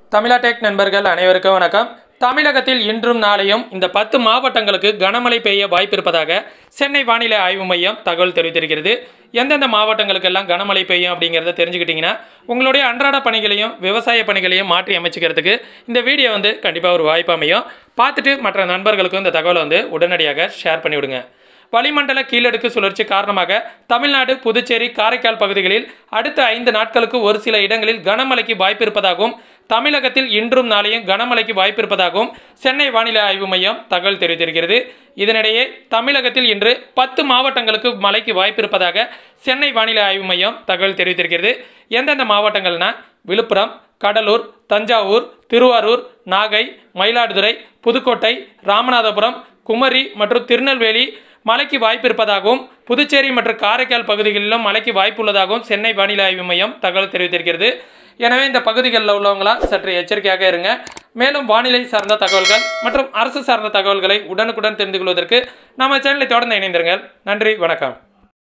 தமிழா டெக் நண்பர்கள் அனைவருக்கும் வணக்கம் தமிழகத்தில் இன்றும் நாளையும் இந்த பத்து மாவட்டங்களுக்கு கனமழை பெய்ய வாய்ப்பிருப்பதாக சென்னை வானிலை ஆய்வு மையம் தகவல் தெரிவித்திருக்கிறது எந்தெந்த மாவட்டங்களுக்கெல்லாம் கனமழை பெய்யும் அப்படிங்கிறத தெரிஞ்சுக்கிட்டிங்கன்னா உங்களுடைய அன்றாட பணிகளையும் விவசாய பணிகளையும் மாற்றி அமைச்சிக்கிறதுக்கு இந்த வீடியோ வந்து கண்டிப்பாக ஒரு வாய்ப்பு அமையும் பார்த்துட்டு மற்ற நண்பர்களுக்கும் இந்த தகவலை வந்து உடனடியாக ஷேர் பண்ணிவிடுங்க வளிமண்டல கீழடுக்கு சுழற்சி காரணமாக தமிழ்நாடு புதுச்சேரி காரைக்கால் பகுதிகளில் அடுத்த ஐந்து நாட்களுக்கு ஒரு சில இடங்களில் கனமழைக்கு வாய்ப்பிருப்பதாகவும் தமிழகத்தில் இன்றும் நாளையும் கனமழைக்கு வாய்ப்பிருப்பதாகவும் சென்னை வானிலை ஆய்வு மையம் தகவல் தெரிவித்திருக்கிறது இதனிடையே தமிழகத்தில் இன்று பத்து மாவட்டங்களுக்கு மழைக்கு வாய்ப்பிருப்பதாக சென்னை வானிலை ஆய்வு மையம் தகவல் தெரிவித்திருக்கிறது எந்தெந்த மாவட்டங்கள்னா விழுப்புரம் கடலூர் தஞ்சாவூர் திருவாரூர் நாகை மயிலாடுதுறை புதுக்கோட்டை ராமநாதபுரம் குமரி மற்றும் திருநெல்வேலி மழைக்கு வாய்ப்பு இருப்பதாகவும் புதுச்சேரி மற்றும் காரைக்கால் பகுதிகளிலும் மழைக்கு வாய்ப்பு உள்ளதாகவும் சென்னை வானிலை ஆய்வு மையம் தகவல் தெரிவித்திருக்கிறது எனவே இந்த பகுதிகளில் உள்ளவங்களாம் சற்று எச்சரிக்கையாக இருங்க மேலும் வானிலை சார்ந்த தகவல்கள் மற்றும் அரசு சார்ந்த தகவல்களை உடனுக்குடன் தெரிந்து கொள்வதற்கு நம்ம சேனலை தொடர்ந்து இணைந்திருங்கள் நன்றி வணக்கம்